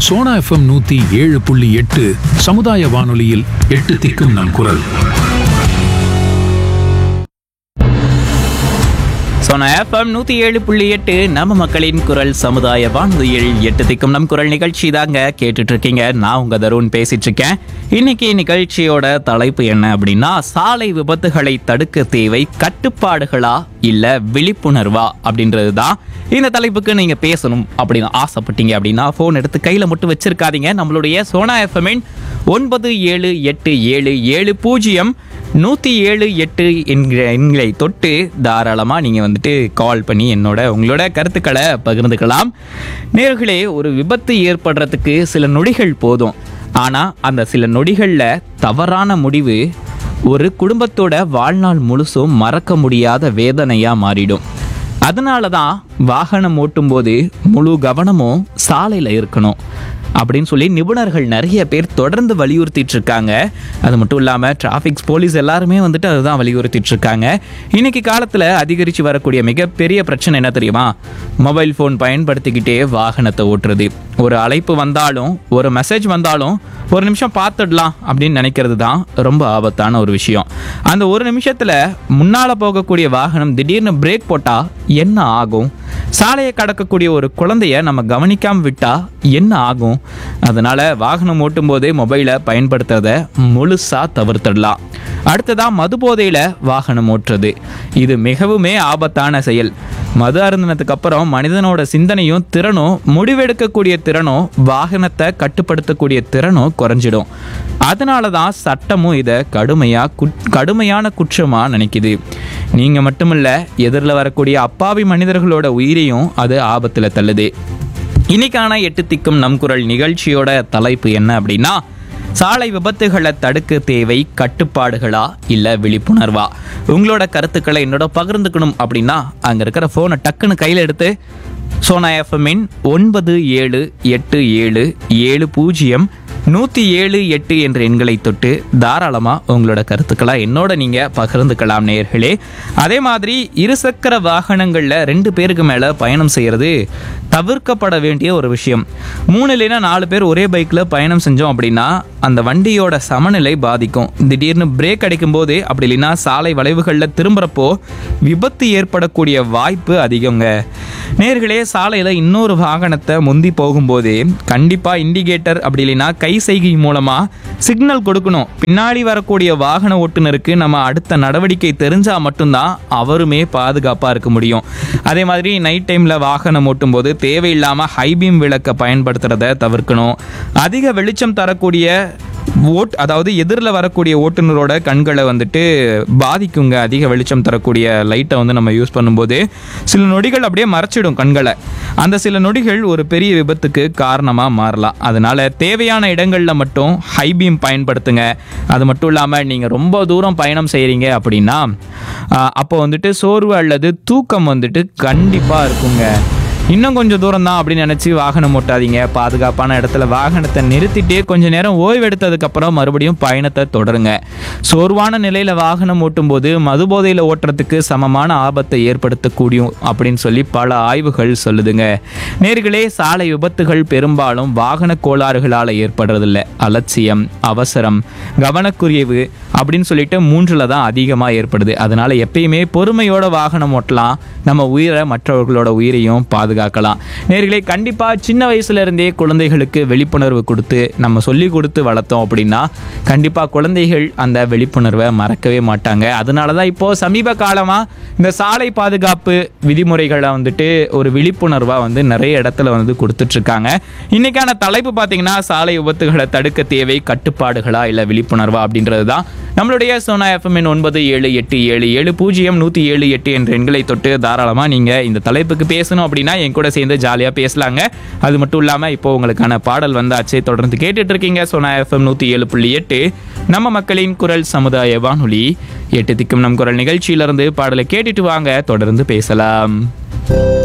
Sona FM நூத்தி ஏழு புள்ளி எட்டு சமுதாய வானொலியில் எட்டு திக்கும் நம் குரல் சோனா எஃப்எம் நூத்தி ஏழு புள்ளி எட்டு நம்ம மக்களின் குரல் சமுதாய வானொலியில் எட்டு திக்கும் நம் குரல் நிகழ்ச்சி தாங்க கேட்டுட்டு இருக்கீங்க நான் உங்க தருண் பேசிட்டு இருக்கேன் இன்னைக்கு நிகழ்ச்சியோட தலைப்பு என்ன அப்படின்னா சாலை விபத்துகளை தடுக்க தேவை கட்டுப்பாடுகளா இல்ல விழிப்புணர்வா அப்படின்றது தான் இந்த தலைப்புக்கு நீங்க பேசணும் அப்படின்னு ஆசைப்பட்டீங்க அப்படின்னா ஃபோன் எடுத்து கையில மட்டும் வச்சிருக்காதீங்க நம்மளுடைய சோனா எஃப்எம்மின் ஒன்பது ஏழு எட்டு ஏழு ஏழு பூஜ்ஜியம் நூற்றி ஏழு எட்டு என்கிற எண்களை தொட்டு தாராளமாக நீங்கள் வந்துட்டு கால் பண்ணி என்னோட உங்களோட கருத்துக்களை பகிர்ந்துக்கலாம் நேர்களே ஒரு விபத்து ஏற்படுறதுக்கு சில நொடிகள் போதும் ஆனால் அந்த சில நொடிகளில் தவறான முடிவு ஒரு குடும்பத்தோட வாழ்நாள் முழுசும் மறக்க முடியாத வேதனையாக மாறிடும் அதனால தான் வாகனம் ஓட்டும்போது முழு கவனமும் சாலையில் இருக்கணும் அப்படின்னு சொல்லி நிபுணர்கள் நிறைய பேர் தொடர்ந்து வலியுறுத்திட்டு இருக்காங்க அது மட்டும் இல்லாமல் டிராஃபிக்ஸ் போலீஸ் எல்லாருமே வந்துட்டு அதுதான் வலியுறுத்திட்டு இருக்காங்க இன்னைக்கு காலத்தில் அதிகரித்து வரக்கூடிய மிகப்பெரிய பிரச்சனை என்ன தெரியுமா மொபைல் ஃபோன் பயன்படுத்திக்கிட்டே வாகனத்தை ஓட்டுறது ஒரு அழைப்பு வந்தாலும் ஒரு மெசேஜ் வந்தாலும் ஒரு நிமிஷம் பார்த்துடலாம் அப்படின்னு நினைக்கிறது தான் ரொம்ப ஆபத்தான ஒரு விஷயம் அந்த ஒரு நிமிஷத்தில் முன்னால் போகக்கூடிய வாகனம் திடீர்னு பிரேக் போட்டால் என்ன ஆகும் சாலையை கடக்கக்கூடிய ஒரு குழந்தைய நம்ம கவனிக்காம விட்டா என்ன ஆகும் அதனால வாகனம் ஓட்டும்போது மொபைலை பயன்படுத்துறத முழுசா தவிர்த்திடலாம் அடுத்ததா மது போதையில வாகனம் ஓட்டுறது இது மிகவுமே ஆபத்தான செயல் மது அருந்தினதுக்கு அப்புறம் மனிதனோட சிந்தனையும் திறனும் முடிவெடுக்கக்கூடிய திறனும் வாகனத்தை கட்டுப்படுத்தக்கூடிய திறனும் குறைஞ்சிடும் அதனால தான் சட்டமும் இதை கடுமையா குட்- கடுமையான குற்றமா நினைக்குது நீங்க மட்டுமில்ல எதிரில் வரக்கூடிய அப்பாவி மனிதர்களோட உயிரையும் அது ஆபத்துல தள்ளுது இன்னைக்கான எட்டு திக்கும் நம் குரல் நிகழ்ச்சியோட தலைப்பு என்ன அப்படின்னா சாலை விபத்துகளை தடுக்க தேவை கட்டுப்பாடுகளா இல்ல விழிப்புணர்வா உங்களோட கருத்துக்களை என்னோட பகிர்ந்துக்கணும் அப்படின்னா அங்க இருக்கிற போனை டக்குன்னு கையில எடுத்து சோனா எஃப்எம்மின் ஒன்பது ஏழு எட்டு ஏழு ஏழு பூஜ்ஜியம் நூற்றி ஏழு எட்டு என்ற எண்களை தொட்டு தாராளமாக உங்களோட கருத்துக்களை என்னோட நீங்கள் பகிர்ந்துக்கலாம் நேயர்களே அதே மாதிரி இருசக்கர வாகனங்களில் ரெண்டு பேருக்கு மேலே பயணம் செய்கிறது தவிர்க்கப்பட வேண்டிய ஒரு விஷயம் மூணு இல்லைன்னா நாலு பேர் ஒரே பைக்கில் பயணம் செஞ்சோம் அப்படின்னா அந்த வண்டியோட சமநிலை பாதிக்கும் திடீர்னு பிரேக் அடிக்கும் போது அப்படி இல்லைன்னா சாலை வளைவுகளில் திரும்புகிறப்போ விபத்து ஏற்படக்கூடிய வாய்ப்பு அதிகங்க நேர்களே சாலையில் இன்னொரு வாகனத்தை முந்தி போகும்போது கண்டிப்பாக இண்டிகேட்டர் அப்படி இல்லைன்னா கை செய்கை மூலமாக சிக்னல் கொடுக்கணும் பின்னாடி வரக்கூடிய வாகன ஓட்டுநருக்கு நம்ம அடுத்த நடவடிக்கை தெரிஞ்சால் மட்டும்தான் அவருமே பாதுகாப்பாக இருக்க முடியும் அதே மாதிரி நைட் டைமில் வாகனம் ஓட்டும்போது தேவையில்லாமல் ஹைபீம் விளக்கை பயன்படுத்துறத தவிர்க்கணும் அதிக வெளிச்சம் தரக்கூடிய ஓட் அதாவது எதிரில் வரக்கூடிய ஓட்டுநரோட கண்களை வந்துட்டு பாதிக்குங்க அதிக வெளிச்சம் தரக்கூடிய லைட்டை வந்து நம்ம யூஸ் பண்ணும்போது சில நொடிகள் அப்படியே மறைச்சிடும் கண்களை அந்த சில நொடிகள் ஒரு பெரிய விபத்துக்கு காரணமாக மாறலாம் அதனால தேவையான இடங்களில் மட்டும் ஹை பீம் பயன்படுத்துங்க அது மட்டும் இல்லாமல் நீங்கள் ரொம்ப தூரம் பயணம் செய்கிறீங்க அப்படின்னா ஆஹ், அப்போ வந்துட்டு சோர்வு அல்லது தூக்கம் வந்துட்டு கண்டிப்பாக இருக்குங்க இன்னும் கொஞ்சம் தூரம் தான் அப்படின்னு நினச்சி வாகனம் ஓட்டாதீங்க பாதுகாப்பான இடத்துல வாகனத்தை நிறுத்திட்டு கொஞ்ச நேரம் ஓய்வெடுத்ததுக்கப்புறம் மறுபடியும் பயணத்தை தொடருங்க சோர்வான நிலையில் வாகனம் ஓட்டும்போது மது போதையில் ஓட்டுறதுக்கு சமமான ஆபத்தை ஏற்படுத்தக்கூடியும் அப்படின்னு சொல்லி பல ஆய்வுகள் சொல்லுதுங்க நேர்களே சாலை விபத்துகள் பெரும்பாலும் வாகன கோளாறுகளால் ஏற்படுறதில்ல அலட்சியம் அவசரம் கவனக்குறைவு அப்படின்னு சொல்லிட்டு மூன்றில் தான் அதிகமாக ஏற்படுது அதனால எப்பயுமே பொறுமையோட வாகனம் ஓட்டலாம் நம்ம உயிரை மற்றவர்களோட உயிரையும் பாதுகாக்கலாம் நேர்களே கண்டிப்பாக சின்ன வயசுல இருந்தே குழந்தைகளுக்கு விழிப்புணர்வு கொடுத்து நம்ம சொல்லி கொடுத்து வளர்த்தோம் அப்படின்னா கண்டிப்பாக குழந்தைகள் அந்த விழிப்புணர்வை மறக்கவே மாட்டாங்க அதனால தான் இப்போ சமீப காலமாக இந்த சாலை பாதுகாப்பு விதிமுறைகளை வந்துட்டு ஒரு விழிப்புணர்வாக வந்து நிறைய இடத்துல வந்து கொடுத்துட்ருக்காங்க இன்னைக்கான தலைப்பு பார்த்தீங்கன்னா சாலை விபத்துகளை தடுக்க தேவை கட்டுப்பாடுகளா இல்லை விழிப்புணர்வா அப்படின்றது தான் நம்மளுடைய சோனா எஃப்எம்என் ஒன்பது ஏழு எட்டு ஏழு ஏழு பூஜ்ஜியம் நூற்றி ஏழு எட்டு என்ற எண்களை தொட்டு தாராளமாக நீங்கள் இந்த தலைப்புக்கு பேசணும் அப்படின்னா என் கூட சேர்ந்து ஜாலியாக பேசலாங்க அது மட்டும் இல்லாமல் இப்போ உங்களுக்கான பாடல் வந்தாச்சு தொடர்ந்து கேட்டுட்டு இருக்கீங்க சோனா எஃப்எம் நூற்றி ஏழு புள்ளி எட்டு நம்ம மக்களின் குரல் சமுதாய வானொலி எட்டு திக்கும் நம் குரல் நிகழ்ச்சியிலிருந்து பாடலை கேட்டுட்டு வாங்க தொடர்ந்து பேசலாம்